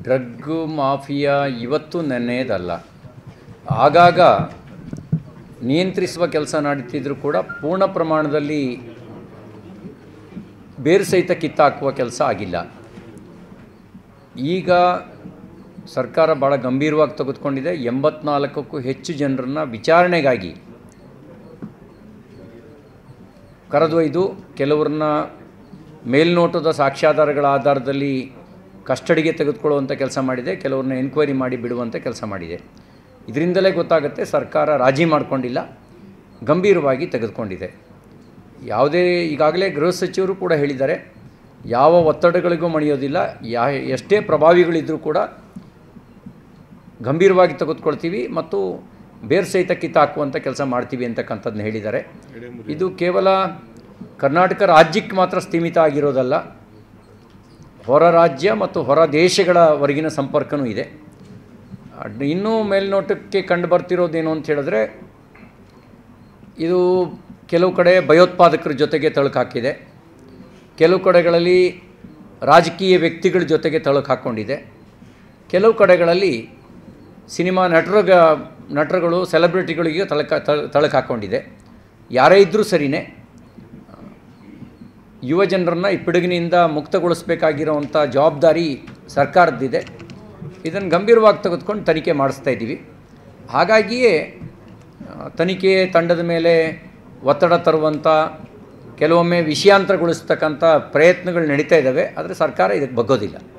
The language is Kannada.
ಡ್ರಗ್ ಮಾಫಿಯಾ ಇವತ್ತು ನೆನ್ನೆಯದಲ್ಲ ಆಗಾಗ ನಿಯಂತ್ರಿಸುವ ಕೆಲಸ ನಡೀತಿದ್ರೂ ಕೂಡ ಪೂರ್ಣ ಪ್ರಮಾಣದಲ್ಲಿ ಬೇರು ಸಹಿತ ಕಿತ್ತಾಕುವ ಕೆಲಸ ಆಗಿಲ್ಲ ಈಗ ಸರ್ಕಾರ ಭಾಳ ಗಂಭೀರವಾಗಿ ತೆಗೆದುಕೊಂಡಿದೆ ಎಂಬತ್ನಾಲ್ಕಕ್ಕೂ ಹೆಚ್ಚು ಜನರನ್ನು ವಿಚಾರಣೆಗಾಗಿ ಕರೆದೊಯ್ದು ಕೆಲವ್ರನ್ನ ಮೇಲ್ನೋಟದ ಸಾಕ್ಷ್ಯಾಧಾರಗಳ ಆಧಾರದಲ್ಲಿ ಕಸ್ಟಡಿಗೆ ತೆಗೆದುಕೊಳ್ಳುವಂಥ ಕೆಲಸ ಮಾಡಿದೆ ಕೆಲವ್ರನ್ನ ಎನ್ಕ್ವೈರಿ ಮಾಡಿ ಬಿಡುವಂಥ ಕೆಲಸ ಮಾಡಿದೆ ಇದರಿಂದಲೇ ಗೊತ್ತಾಗುತ್ತೆ ಸರ್ಕಾರ ರಾಜಿ ಮಾಡಿಕೊಂಡಿಲ್ಲ ಗಂಭೀರವಾಗಿ ತೆಗೆದುಕೊಂಡಿದೆ ಯಾವುದೇ ಈಗಾಗಲೇ ಗೃಹ ಸಚಿವರು ಕೂಡ ಹೇಳಿದ್ದಾರೆ ಯಾವ ಒತ್ತಡಗಳಿಗೂ ಮಣಿಯೋದಿಲ್ಲ ಯಾ ಎಷ್ಟೇ ಪ್ರಭಾವಿಗಳಿದ್ದರೂ ಕೂಡ ಗಂಭೀರವಾಗಿ ತೆಗೆದುಕೊಳ್ತೀವಿ ಮತ್ತು ಬೇರ್ ಸಹಿತ ಕಿತ್ತಾಕುವಂಥ ಕೆಲಸ ಮಾಡ್ತೀವಿ ಅಂತಕ್ಕಂಥದ್ದನ್ನ ಹೇಳಿದ್ದಾರೆ ಇದು ಕೇವಲ ಕರ್ನಾಟಕ ರಾಜ್ಯಕ್ಕೆ ಮಾತ್ರ ಸೀಮಿತ ಆಗಿರೋದಲ್ಲ ಹೊರ ರಾಜ್ಯ ಮತ್ತು ಹೊರ ದೇಶಗಳವರೆಗಿನ ಸಂಪರ್ಕನೂ ಇದೆ ಅಡ್- ಇನ್ನೂ ಮೇಲ್ನೋಟಕ್ಕೆ ಕಂಡು ಬರ್ತಿರೋದೇನು ಅಂತ ಹೇಳಿದ್ರೆ ಇದು ಕೆಲವು ಕಡೆ ಭಯೋತ್ಪಾದಕರ ಜೊತೆಗೆ ತಳುಕು ಹಾಕಿದೆ ಕೆಲವು ಕಡೆಗಳಲ್ಲಿ ರಾಜಕೀಯ ವ್ಯಕ್ತಿಗಳ ಜೊತೆಗೆ ತಳುಕು ಹಾಕ್ಕೊಂಡಿದೆ ಕೆಲವು ಕಡೆಗಳಲ್ಲಿ ಸಿನಿಮಾ ನಟರುಗ ನಟರುಗಳು ಸೆಲೆಬ್ರಿಟಿಗಳಿಗೆ ತಳಕ ತಳಕು ಹಾಕ್ಕೊಂಡಿದೆ ಯಾರೇ ಇದ್ದರೂ ಸರಿಯೇ ಯುವ ಜನರನ್ನ ಈ ಪಿಡುಗಿನಿಂದ ಮುಕ್ತಗೊಳಿಸಬೇಕಾಗಿರೋವಂಥ ಜವಾಬ್ದಾರಿ ಸರ್ಕಾರದ್ದಿದೆ ಇದನ್ನು ಗಂಭೀರವಾಗಿ ತೆಗೆದುಕೊಂಡು ತನಿಖೆ ಮಾಡಿಸ್ತಾ ಇದ್ದೀವಿ ಹಾಗಾಗಿಯೇ ಆ, ತನಿಖೆ ತಂಡದ ಮೇಲೆ ಒತ್ತಡ ತರುವಂಥ ಕೆಲವೊಮ್ಮೆ ವಿಷಯಾಂತರಗೊಳಿಸ್ತಕ್ಕಂಥ ಪ್ರಯತ್ನಗಳು ನಡೀತಾ ಇದ್ದಾವೆ ಆದರೆ ಸರ್ಕಾರ ಇದಕ್ಕೆ ಬಗ್ಗೋದಿಲ್ಲ